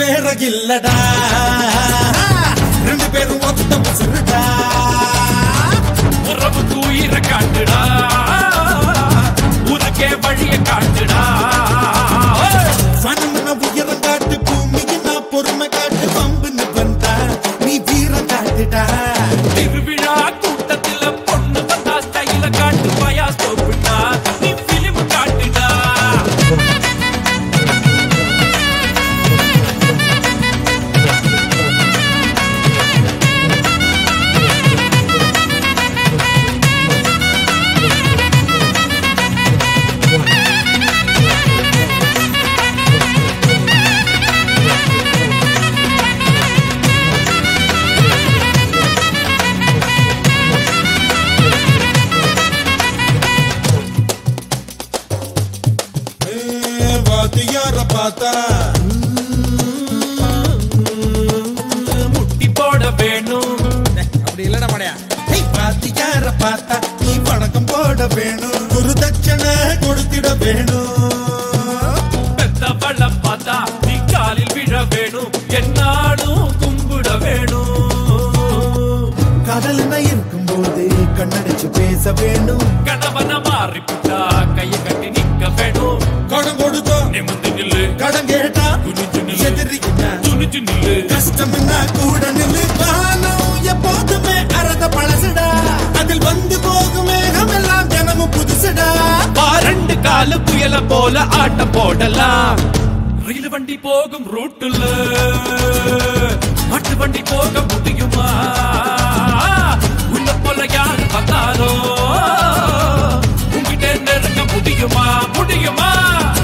வேற இல்லடா ரெண்டு பேரும் ஒத்த முசுருடா உறவுக்கு உயிரை காட்டுடா உனக்கே வழிய காட்டுடா சனமன உயரம் காட்டு பூமிக்கு நான் பொறுமை காட்டு பம்புன்னு வந்தா நீ வீரம் காட்டுடா திருவிழா கூட்டத்துல பொண்ணு வந்தா ஸ்டைல காட்டு பயா சோப்புடா நீ பிலிம் காட்டுடா வாத்தியார பார்த்தா முட்டி போட வேணும் அப்படி இல்லடா மடையா ஹேய், வாத்தியார பார்த்தா நீ வணக்கம் போட வேணும் குரு தட்சணை கொடுத்திட வேணும் பெத்தவள பார்த்தா நீ காலில் விழ வேணும் என்னாலும் கும்பிட வேணும் கடல்னா இருக்கும்போது கண்ணடிச்சு பேச வேணும் கணவன மாறி புட்டா கைய கட்டி நிக்க வேணும் கடன் கொடுத்தோம் நிமிந்து நில்லு கடன் கேட்டா துணிஞ்சு நில்லு எதிரிக்கிட்ட துணிஞ்சு நில்லு கஷ்டம்னா கூட நில்லு காலம் எப்போதுமே அறத பழசுடா அதில் வந்து போகும் மேகம் எல்லாம் தினமும் புதுசுடா வா ரெண்டு காலு புயல போல ஆட்டம் போடலாம் ரயில் வண்டி போகும் ரூட்டுல மாட்டு வண்டி போக முடியுமா உன்ன போல யாரு வந்தாலும் உங்ககிட்ட நெருங்க முடியுமா முடியுமா